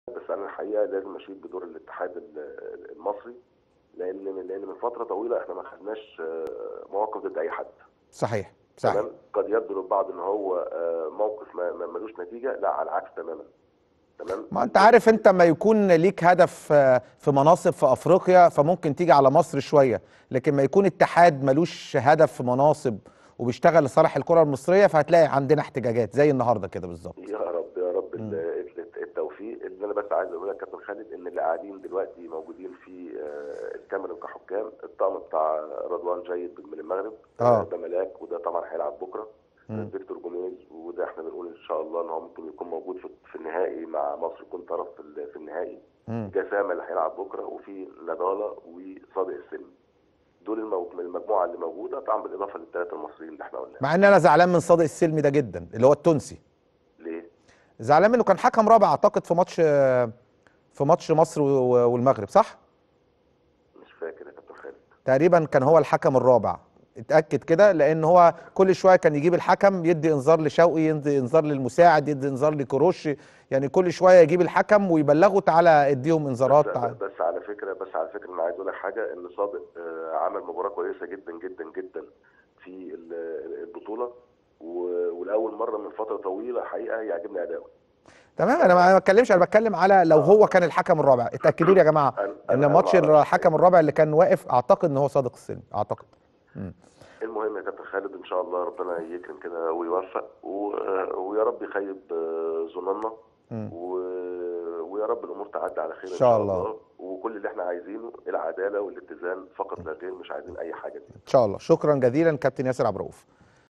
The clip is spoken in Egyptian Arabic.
بس انا الحقيقه لازم اشيد بدور الاتحاد ال- المصري لان لان من فتره طويله احنا ما خدناش آه، مواقف ضد اي حد صحيح صحيح تمام قد يبدو للبعض ان هو آه، موقف ما ما- ملوش نتيجه لا على العكس تماما تمام ما انت عارف انت ما يكون ليك هدف آه، في مناصب في افريقيا فممكن تيجي على مصر شويه لكن ما يكون اتحاد ملوش هدف في مناصب وبيشتغل لصالح الكره المصريه فهتلاقي عندنا احتجاجات زي النهارده كده بالظبط يا رب يا رب ال- ال- التوفيق اللي انا بس عايز اقول لك كابتن خالد ان اللي قاعدين دلوقتي موجودين في آه، الكاميرون كحكام الطقم بتاع رضوان جيد من المغرب آه. ده ملاك وده طبعا هيلعب بكره مم. فيكتور جوميز وده احنا بنقول ان شاء الله ان هو ممكن يكون موجود في في النهائي مع مصر يكون طرف في ال- في النهائي مم. جسامه اللي هيلعب بكره وفي نضاله وصادق السلمي دول المو- المجموعه اللي موجوده طبعا بالاضافه للثلاثه المصريين اللي احنا قلناهم مع ان انا زعلان من صادق السلمي ده جدا اللي هو التونسي ليه؟ زعلان منه كان حكم رابع اعتقد في ماتش آه، في ماتش مصر و- والمغرب صح مش فاكر يا كابتن خالد تقريبا كان هو الحكم الرابع اتاكد كده لان هو كل شويه كان يجيب الحكم يدي انذار لشوقي يدي انذار للمساعد يدي انذار لكروش يعني كل شويه يجيب الحكم ويبلغه تعالى اديهم انذارات بس, تعالى. بس على فكره بس على فكره انا عايز اقول لك حاجه ان صادق آه، عمل مباراه كويسه جدا جدا جدا في ال- البطوله و- ولاول مره من فتره طويله حقيقه يعجبني اداؤه تمام انا ما بتكلمش انا بتكلم على لو هو كان الحكم الرابع اتاكدوا لي يا جماعه أنا- ان أنا ماتش ما أعرفش. الحكم الرابع اللي كان واقف اعتقد ان هو صادق السلمي اعتقد مم. المهم يا كابتن خالد ان شاء الله ربنا يكرم كده ويوفق و- ويا رب يخيب آه، ظننا مم. و- ويا رب الامور تعدي على خير إن شاء الله. وكل اللي احنا عايزينه العداله والاتزان فقط لا غير مش عايزين اي حاجه ان شاء الله شكرا جزيلا كابتن ياسر عبد الرؤوف